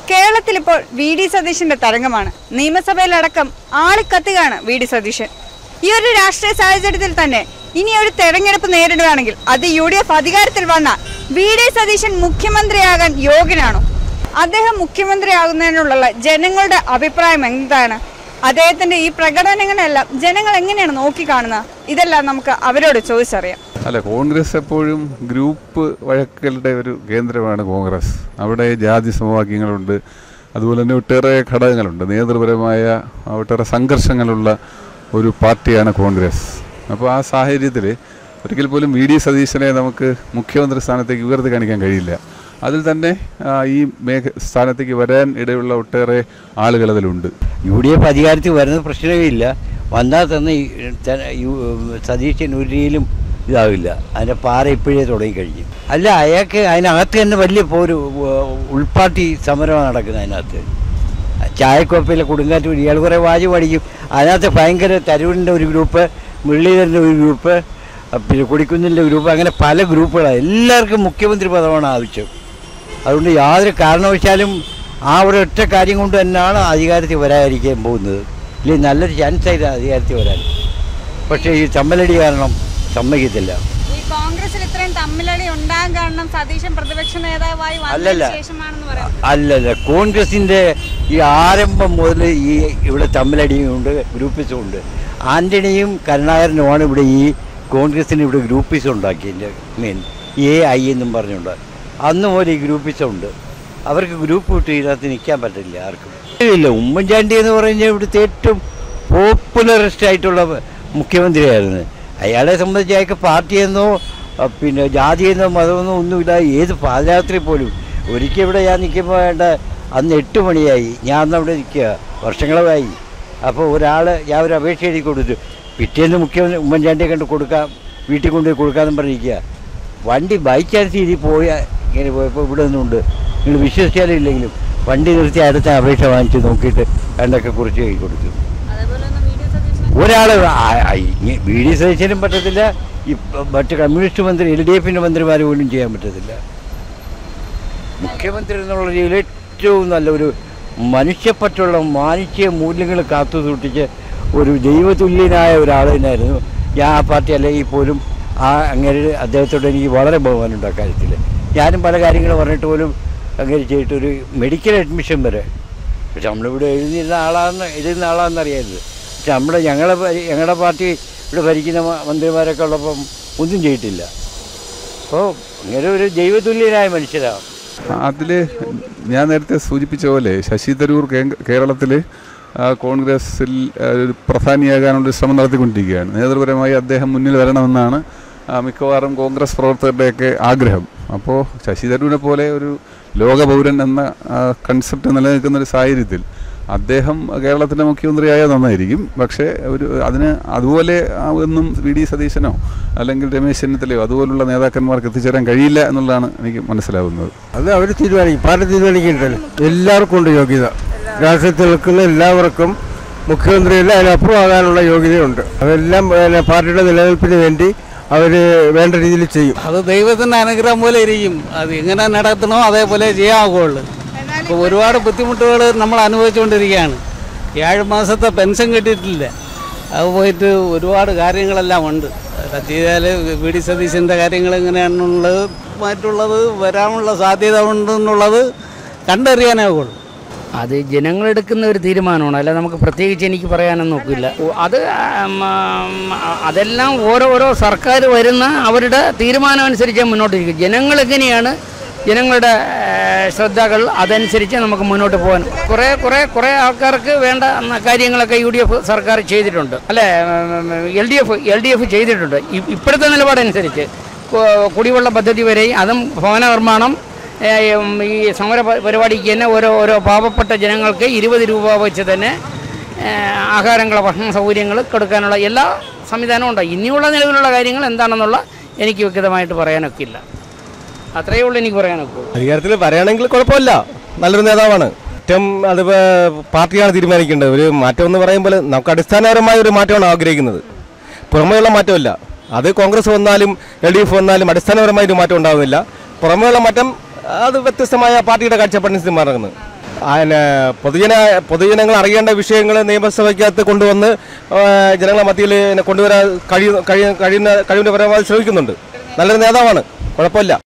കേരളത്തിൽ ഇപ്പോൾ V D സതീശന്റെ തരംഗമാണ് നിയമസഭയിലടക്കം ആളിക്കത്തുകയാണ് വി ഡി സതീശൻ ഈ ഒരു രാഷ്ട്രീയ സാഹചര്യത്തിൽ തന്നെ ഇനി ഒരു തെരഞ്ഞെടുപ്പ് നേരിടുകയാണെങ്കിൽ അത് യു ഡി എഫ് അധികാരത്തിൽ വന്ന വി ഡി സതീശൻ മുഖ്യമന്ത്രിയാകാൻ യോഗ്യനാണോ അദ്ദേഹം മുഖ്യമന്ത്രിയാകുന്നതിനുള്ള ജനങ്ങളുടെ അഭിപ്രായം എന്താണ് അദ്ദേഹത്തിന്റെ ഈ പ്രകടനങ്ങളെല്ലാം ജനങ്ങൾ എങ്ങനെയാണ് നോക്കിക്കാണുന്നത് ഇതെല്ലാം നമുക്ക് അവരോട് ചോദിച്ചറിയാം അല്ല കോൺഗ്രസ് എപ്പോഴും ഗ്രൂപ്പ് വഴക്കുകളുടെ ഒരു കേന്ദ്രമാണ് കോൺഗ്രസ് അവിടെ ജാതി സമവാക്യങ്ങളുണ്ട് അതുപോലെ തന്നെ ഒട്ടേറെ ഘടകങ്ങളുണ്ട് നേതൃപരമായ ഒട്ടേറെ സംഘർഷങ്ങളുള്ള ഒരു പാർട്ടിയാണ് കോൺഗ്രസ് അപ്പോൾ ആ സാഹചര്യത്തിൽ ഒരിക്കൽ പോലും വി ഡി സതീശനെ നമുക്ക് മുഖ്യമന്ത്രി സ്ഥാനത്തേക്ക് ഉയർത്തി കാണിക്കാൻ കഴിയില്ല അതിൽ തന്നെ ആ, ഈ മേഖ സ്ഥാനത്തേക്ക് വരാൻ ഇടയുള്ള ഒട്ടേറെ ആളുകൾ അതിലുണ്ട് യു ഡി എഫ് അധികാരത്തിൽ വരുന്ന പ്രശ്നമേ ഇല്ല വന്നാൽ തന്നെ ഈ ത- യു- സതീശൻ ഒരു രീതിയിലും ഇതാവില്ല അതിൻ്റെ പാറ ഇപ്പോഴേ തുടങ്ങിക്കഴിഞ്ഞു അല്ല അയാൾക്ക് അതിനകത്ത് തന്നെ വലിയ പോരു ഉൾപ്പാട്ടി സമരമാണ് നടക്കുന്നത് അതിനകത്ത് ചായക്കോപ്പയിലെ കൊടുങ്കാറ്റ് വഴി ഇയാൾ കുറേ വാജ് പഠിക്കും അതിനകത്ത് ഭയങ്കര തരൂരിൻ്റെ ഒരു ഗ്രൂപ്പ് മുരളീധരൻ്റെ ഒരു ഗ്രൂപ്പ് പിന്നെ കൊടിക്കുന്നിൻ്റെ ഗ്രൂപ്പ് അങ്ങനെ പല ഗ്രൂപ്പുകളാണ് എല്ലാവർക്കും മുഖ്യമന്ത്രി പദമാണ് ആവശ്യം അതുകൊണ്ട് യാതൊരു കാരണവശാലും ആ ഒരു ഒറ്റ കാര്യം കൊണ്ട് തന്നെയാണ് അധികാരത്തിൽ വരാതിരിക്കാൻ പോകുന്നത് ഇല്ലെങ്കിൽ നല്ലൊരു ചാൻസ് ആയിരുന്നു അധികാരത്തിൽ വരാൻ പക്ഷേ ഈ തമ്മലടി കാരണം സമ്മതിക്കത്തില്ല ഈ കോൺഗ്രസിൽ ഇത്രയും തമ്മിലടി ഉണ്ടാകാൻ കാരണം സതീശൻ പ്രതിപക്ഷ നേതാവായി അല്ലല്ല. വന്നതിന് ശേഷമാണെന്ന് പറയാം അല്ലല്ല കോൺഗ്രസിൻ്റെ ഈ ആരംഭം മുതൽ ഈ ഇവിടെ തമ്മിലടിയും ഉണ്ട് ഗ്രൂപ്പിസും ഉണ്ട് ആൻ്റണിയും കരുണാകരനുമാണ് ഇവിടെ ഈ കോൺഗ്രസിന് ഇവിടെ ഗ്രൂപ്പിസം ഉണ്ടാക്കിയതിൻ്റെ മെയിൻ എ ഐ എന്നും പറഞ്ഞുകൊണ്ട് അന്ന് മുതൽ ഈ ഗ്രൂപ്പിസം ഉണ്ട് അവർക്ക് ഗ്രൂപ്പ് വിട്ട് ഇതിനകത്ത് നിൽക്കാൻ പറ്റില്ല ആർക്കും ഇല്ല ഉമ്മൻചാണ്ടി എന്ന് പറഞ്ഞാൽ ഇവിടുത്തെ ഏറ്റവും പോപ്പുലറിസ്റ്റ് ആയിട്ടുള്ള മുഖ്യമന്ത്രിയായിരുന്നു അയാളെ സംബന്ധിച്ച് അയാൾക്ക് പാർട്ടിയെന്നോ അഹ് പിന്നെ ജാതിയെന്നോ മതമെന്നോ ഒന്നുമില്ല ഏത് പാദയാത്ര പോലും ഒരിക്കൽ ഇവിടെ ഞാൻ നിൽക്കുമ്പോൾ വേണ്ട അന്ന് എട്ട് മണിയായി ഞാൻ അന്ന് അവിടെ നിൽക്കുക വർഷങ്ങളായി അപ്പോൾ ഒരാൾ ഞാൻ ഒരു അപേക്ഷ എഴുതി കൊടുത്തു പിറ്റേന്ന് മുഖ്യമന്ത്രി ഉമ്മൻചാണ്ടിയെ കണ്ട് കൊടുക്കാം വീട്ടിൽ കൊണ്ടുപോയി കൊടുക്കാമെന്ന് പറഞ്ഞിരിക്കുക വണ്ടി ബൈ ചാൻസ് ഇതിൽ പോയ ഇങ്ങനെ പോയപ്പോൾ ഇവിടെ നിന്നുണ്ട് നിങ്ങൾ വിശ്വസിച്ചാലും ഇല്ലെങ്കിലും വണ്ടി നിർത്തി അടുത്ത അപേക്ഷ വാങ്ങിച്ച് നോക്കിയിട്ട് രണ്ടൊക്കെ കുറിച്ച് കൈ കൊടുത്തു അതേപോലെ തന്നെ വി ഡി സതീശൻ ഒരാൾ ബി ഡി സതീശനും പറ്റത്തില്ല ഈ മറ്റ് കമ്മ്യൂണിസ്റ്റ് മന്ത്രി എൽ ഡി എഫിൻ്റെ മന്ത്രിമാർ പോലും ചെയ്യാൻ പറ്റത്തില്ല മുഖ്യമന്ത്രി എന്നുള്ള രീതിയിൽ ഏറ്റവും നല്ലൊരു മനുഷ്യപ്പറ്റുള്ള മാനുഷ്യ മൂല്യങ്ങൾ കാത്തു സൂക്ഷിച്ച് ഒരു ദൈവതുല്യനായ ഒരാൾ തന്നെയായിരുന്നു ഞാൻ ആ പാർട്ടി അല്ലെങ്കിൽ പോലും ആ അങ്ങനെ അദ്ദേഹത്തോട് എനിക്ക് വളരെ ബഹുമാനമുണ്ട് അക്കാര്യത്തിൽ ഞാനും പല കാര്യങ്ങൾ പറഞ്ഞിട്ട് പോലും അങ്ങനെ ചെയ്തിട്ടൊരു മെഡിക്കൽ അഡ്മിഷൻ വരെ പക്ഷെ നമ്മളിവിടെ എഴുതിയിരുന്ന ആളാണെന്ന് എഴുതുന്ന ആളാണെന്ന് അറിയാമത് പക്ഷെ നമ്മുടെ ഞങ്ങളെ ഭരി- ഞങ്ങളുടെ പാർട്ടി ഇവിടെ ഭരിക്കുന്ന മ- മന്ത്രിമാരൊക്കെ ഉള്ളപ്പം ഒന്നും ചെയ്തിട്ടില്ല അപ്പോൾ ഇങ്ങനെ ഒരു ദൈവതുല്യനായ മനുഷ്യരാണ് അതിൽ ഞാൻ നേരത്തെ സൂചിപ്പിച്ച പോലെ ശശി തരൂർ കേരളത്തിൽ കോൺഗ്രസിൽ ആ, ഒരു പ്രധാനിയാകാനുള്ള ഒരു ശ്രമം നടത്തിക്കൊണ്ടിരിക്കുകയാണ് നേതൃപരമായി അദ്ദേഹം മുന്നിൽ വരണമെന്നാണ് ആ, മിക്കവാറും കോൺഗ്രസ് പ്രവർത്തകരുടെയൊക്കെ ആഗ്രഹം അപ്പോൾ ശശി തരൂരിനെ പോലെ ഒരു ലോകപൗരൻ എന്ന കൺസെപ്റ്റ് നിലനിൽക്കുന്ന ഒരു സാഹചര്യത്തിൽ അദ്ദേഹം കേരളത്തിൻ്റെ മുഖ്യമന്ത്രിയായാൽ നന്നായിരിക്കും പക്ഷേ ഒരു അതിന് അതുപോലെ ആ, ഒന്നും വി ഡി സതീശനോ അല്ലെങ്കിൽ രമേശ് ചെന്നിത്തലയോ അതുപോലുള്ള നേതാക്കന്മാർക്ക് എത്തിച്ചേരാൻ കഴിയില്ല എന്നുള്ളതാണ് എനിക്ക് മനസ്സിലാവുന്നത് അത് അവർ തീരുമാനിക്കും പാർട്ടി തീരുമാനിക്കുന്നുണ്ടല്ലോ എല്ലാവർക്കും ഉണ്ട് യോഗ്യത രാഷ്ട്രീയത്തിൽ നിൽക്കുന്ന എല്ലാവർക്കും മുഖ്യമന്ത്രിയല്ല അതിനപ്പുറം ആകാനുള്ള യോഗ്യതയുണ്ട് അതെല്ലാം പിന്നെ പാർട്ടിയുടെ നിലനിൽപ്പിന് വേണ്ടി അവർ വേണ്ട രീതിയിൽ ചെയ്യും അത് ദൈവത്തിൻ്റെ അനുഗ്രഹം പോലെ ഇരിക്കും അത് എങ്ങനെ നടത്തണോ അതേപോലെ ചെയ്യാവുള്ളൂ ഇപ്പോൾ ഒരുപാട് ബുദ്ധിമുട്ടുകൾ നമ്മൾ അനുഭവിച്ചുകൊണ്ടിരിക്കുകയാണ് ഏഴ് മാസത്തെ പെൻഷൻ കിട്ടിയിട്ടില്ല അത് പോയിട്ട് ഒരുപാട് കാര്യങ്ങളെല്ലാം ഉണ്ട് അതൊക്കെ ചെയ്താൽ വി ഡി സതീശൻ്റെ കാര്യങ്ങൾ എങ്ങനെയാണെന്നുള്ളത് മറ്റുള്ളത് വരാനുള്ള സാധ്യത ഉണ്ടെന്നുള്ളത് കണ്ടറിയാനേ ഉള്ളൂ അത് ജനങ്ങളെടുക്കുന്ന ഒരു തീരുമാനമാണ് അല്ല നമുക്ക് പ്രത്യേകിച്ച് എനിക്ക് പറയാനൊന്നും ഒക്കില്ല ഓ, അത് ആം, ആം, അതെല്ലാം ഓരോ ഓരോ സർക്കാർ വരുന്ന അവരുടെ തീരുമാനം അനുസരിച്ച് മുന്നോട്ടിരിക്കും ജനങ്ങൾ എങ്ങനെയാണ് ജനങ്ങളുടെ ഏഹ്, ശ്രദ്ധകൾ അതനുസരിച്ച് നമുക്ക് മുന്നോട്ട് പോകാൻ കുറേ കുറേ കുറേ ആൾക്കാർക്ക് വേണ്ട ന്ന കാര്യങ്ങളൊക്കെ യു ഡി എഫ് സർക്കാർ ചെയ്തിട്ടുണ്ട് അല്ലേ L D F L D F ചെയ്തിട്ടുണ്ട് ഇ- ഇപ്പോഴത്തെ നിലപാടനുസരിച്ച് കു- കുടിവെള്ള പദ്ധതി വരെ അതും ഭവന നിർമ്മാണം ഏഹ് ഉം ഈ സമര പ- പരിപാടിക്ക് തന്നെ ഓരോ ഓരോ പാവപ്പെട്ട ജനങ്ങൾക്ക് ഇരുപത് രൂപ വെച്ച് തന്നെ ഏഹ് ആഹാരങ്ങൾ ഭക്ഷണ സൗകര്യങ്ങൾ കൊടുക്കാനുള്ള എല്ലാ സംവിധാനവും ഉണ്ട് ഇനിയുള്ള നിലവിലുള്ള കാര്യങ്ങൾ എന്താണെന്നുള്ള എനിക്ക് വ്യക്തമായിട്ട് പറയാനൊക്കില്ല അത്രയേ ഉള്ളൂ എനിക്ക് പറയാനൊക്കൂ അധികാരത്തിൽ പറയുകയാണെങ്കിൽ കുഴപ്പമില്ല നല്ലൊരു നേതാവാണ് ഏറ്റവും അത് പാർട്ടിയാണ് തീരുമാനിക്കേണ്ടത് ഒരു മാറ്റം എന്ന് പറയുമ്പോൾ നമുക്ക് അടിസ്ഥാനപരമായ ഒരു മാറ്റമാണ് ആഗ്രഹിക്കുന്നത് പുറമേയുള്ള മാറ്റമല്ല അത് കോൺഗ്രസ് വന്നാലും എൽ ഡി എഫ് വന്നാലും അടിസ്ഥാനപരമായ ഒരു മാറ്റം ഉണ്ടാകുന്നില്ല പുറമേയുള്ള മാറ്റം അത് വ്യത്യസ്തമായ പാർട്ടിയുടെ കാഴ്ചപ്പാടിന് മാറുന്നത് പിന്നെ പൊതുജന പൊതുജനങ്ങൾ അറിയേണ്ട വിഷയങ്ങൾ നിയമസഭയ്ക്കകത്ത് കൊണ്ടുവന്ന് ആ, ജനങ്ങളെ മധ്യയിൽ കൊണ്ടുവരാൻ കഴിയുന്ന കഴിയുന്ന കഴിയുന്ന കഴിവിൻ്റെ പരമാവധി ശ്രമിക്കുന്നുണ്ട് നല്ലൊരു നേതാവാണ് കുഴപ്പമില്ല